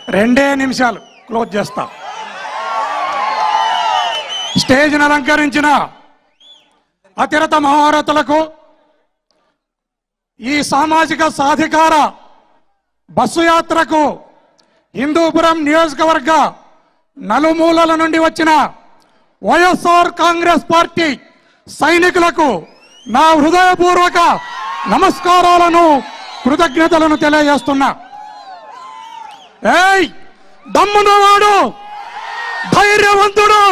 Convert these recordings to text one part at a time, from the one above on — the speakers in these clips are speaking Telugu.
రెండే నిమిషాలు క్లోజ్ చేస్తా స్టేజ్ను అలంకరించిన అతిరత మహారథులకు ఈ సామాజిక సాధికార బస్సు యాత్రకు హిందూపురం నియోజకవర్గ నలుమూలల నుండి వచ్చిన వైఎస్ఆర్ కాంగ్రెస్ పార్టీ సైనికులకు నా హృదయపూర్వక నమస్కారాలను కృతజ్ఞతలను తెలియజేస్తున్నా ఏయ్ దమ్మునవాడు ధైర్యవంతుడు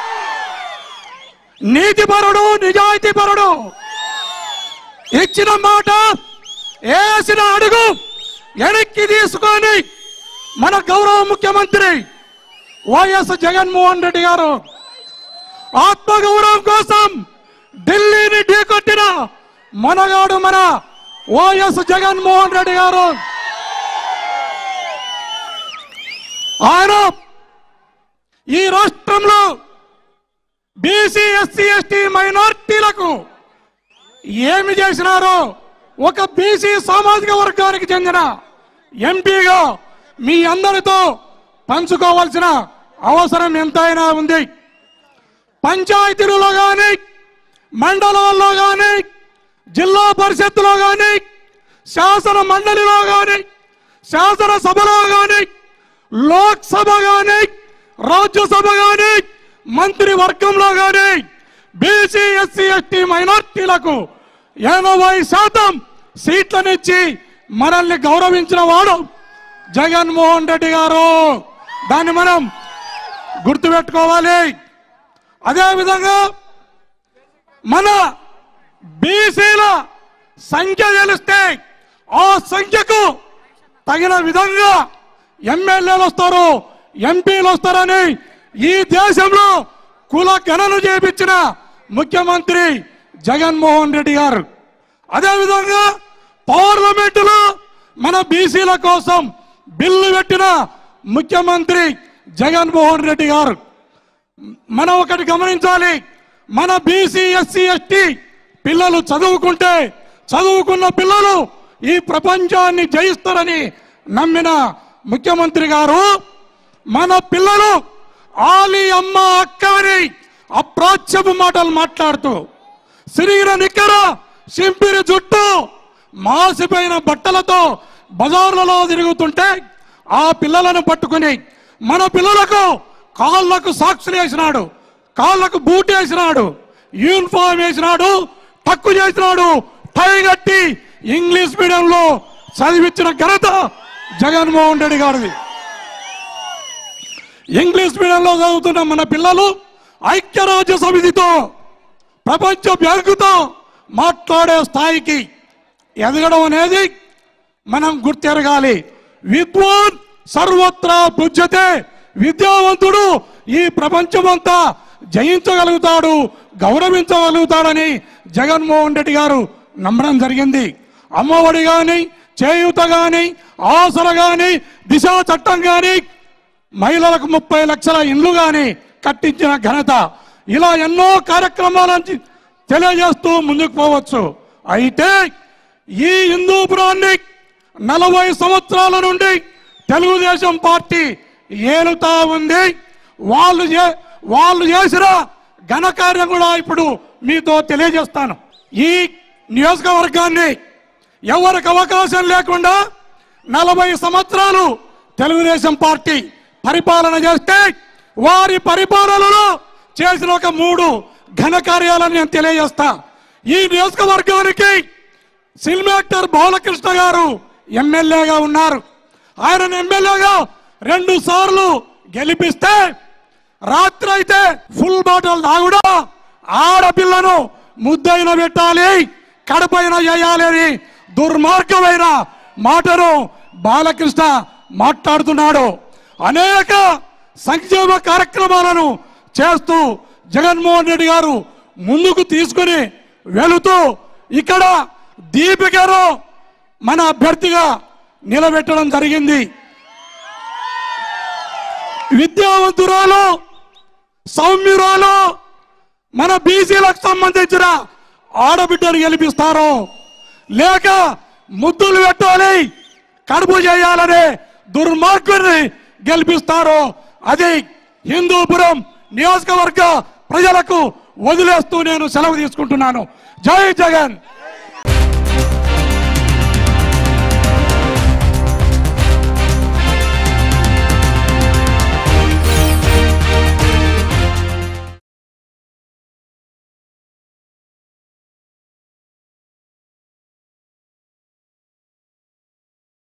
నీతిపరుడు నిజాయితీపరుడు ఇచ్చిన మాట వేసిన అడుగు వెనక్కి తీసుకొని మన గౌరవ ముఖ్యమంత్రి వైఎస్ జగన్మోహన్ రెడ్డి గారు ఆత్మగౌరవం కోసం ఢిల్లీని ఢీకొట్టిన మనగాడు మన వైఎస్ జగన్మోహన్ రెడ్డి గారు ఆయన ఈ రాష్ట్రంలో బీసీ ఎస్సీ ఎస్టీ మైనార్టీలకు ఏమి చేసినారో ఒక బీసీ సామాజిక వర్గానికి చెందిన ఎంపీగా మీ అందరితో పంచుకోవాల్సిన అవసరం ఎంతైనా ఉంది పంచాయతీలలో కానీ మండలాల్లో కానీ జిల్లా పరిషత్తులో కానీ శాసన మండలిలో కానీ శాసనసభలో కానీ లోక్సభ కానీ రాజ్యసభ కానీ మంత్రి వర్గంలో కానీ బీసీ ఎస్సీ ఎస్టీ మైనార్టీలకు ఎనభై శాతం సీట్లనిచ్చి మనల్ని గౌరవించిన వాడు జగన్మోహన్ రెడ్డి గారు దాన్ని మనం గుర్తుపెట్టుకోవాలి అదేవిధంగా మన బీసీల సంఖ్య తెలిస్తే ఆ సంఖ్యకు తగిన విధంగా ఎమ్మెల్యేలు వస్తారు ఎంపీలు వస్తారని ఈ దేశంలో కుల గణన చేపించిన ముఖ్యమంత్రి జగన్మోహన్ రెడ్డి గారు అదేవిధంగా పార్లమెంటులో మన బీసీల కోసం బిల్లు పెట్టిన ముఖ్యమంత్రి జగన్మోహన్ రెడ్డి గారు మనం ఒకటి గమనించాలి మన బీసీ ఎస్సీ ఎస్టీ పిల్లలు చదువుకుంటే చదువుకున్న పిల్లలు ఈ ప్రపంచాన్ని జయిస్తారని నమ్మిన ముఖ్యమంత్రి గారు మన పిల్లలు ఆలి అమ్మ అక్క అని అప్రాచ్యపు మాటలు మాట్లాడుతూ శరీర నిక్కర సింపిరి జుట్టు మాసిపోయిన బట్టలతో బజార్లలో తిరుగుతుంటే ఆ పిల్లలను పట్టుకుని మన పిల్లలకు కాళ్ళకు సాక్షులు వేసినాడు కాళ్ళకు బూట్ వేసినాడు యూనిఫామ్ వేసినాడు తక్కు చేసినాడు టై కట్టి ఇంగ్లీష్ మీడియంలో చదివించిన ఘనత జగన్మోహన్ రెడ్డి గారిది ఇంగ్లీష్ మీడియంలో చదువుతున్న మన పిల్లలు ఐక్యరాజ్య సమితితో ప్రపంచ బ్యాంకుతో మాట్లాడే స్థాయికి ఎదగడం అనేది మనం గుర్తెరగాలి విద్వాన్ సర్వత్రా బుజ్జతే విద్యావంతుడు ఈ ప్రపంచమంతా జయించగలుగుతాడు గౌరవించగలుగుతాడని జగన్మోహన్ రెడ్డి గారు నమ్మడం జరిగింది అమ్మఒడి కానీ చేయూత కానీ ఆసర కానీ దిశ చట్టం కానీ మహిళలకు ముప్పై లక్షల ఇండ్లు కానీ కట్టించిన ఘనత ఇలా ఎన్నో కార్యక్రమాలను తెలియజేస్తూ ముందుకు పోవచ్చు అయితే ఈ హిందూపురాన్ని నలభై సంవత్సరాల నుండి తెలుగుదేశం పార్టీ ఏలుతా ఉంది వాళ్ళు చే- వాళ్ళు చేసిన ఘనకార్యం కూడా ఇప్పుడు మీతో తెలియజేస్తాను ఈ నియోజకవర్గాన్ని ఎవరికి అవకాశం లేకుండా నలభై సంవత్సరాలు తెలుగుదేశం పార్టీ పరిపాలన చేస్తే వారి పరిపాలనలో చేసిన ఒక మూడు ఘన కార్యాలను నేను తెలియజేస్తా ఈ నియోజకవర్గానికి సిల్మాక్టర్ బాలకృష్ణ గారు ఎమ్మెల్యేగా ఉన్నారు ఆయన ఎమ్మెల్యేగా రెండు సార్లు గెలిపిస్తే రాత్రి అయితే ఫుల్ బాటిల్ తాగుడా ఆడపిల్లను ముద్దైన పెట్టాలి కడపైన చేయాలి అని దుర్మార్గమైన మాటను బాలకృష్ణ మాట్లాడుతున్నాడు అనేక సంక్షేమ కార్యక్రమాలను చేస్తూ జగన్మోహన్ రెడ్డి గారు ముందుకు తీసుకుని వెళుతూ ఇక్కడ దీపికను మన అభ్యర్థిగా నిలబెట్టడం జరిగింది విద్యావంతురాలు సౌమ్యురాలు మన బీసీలకు సంబంధించిన ఆడబిడ్డను గెలిపిస్తారు లేక ముద్దులు పెట్టాలి కడుపు చేయాలనే దుర్మార్గుని గెలిపిస్తారో అది హిందూపురం నియోజకవర్గ ప్రజలకు వదిలేస్తూ నేను సెలవు తీసుకుంటున్నాను జై జగన్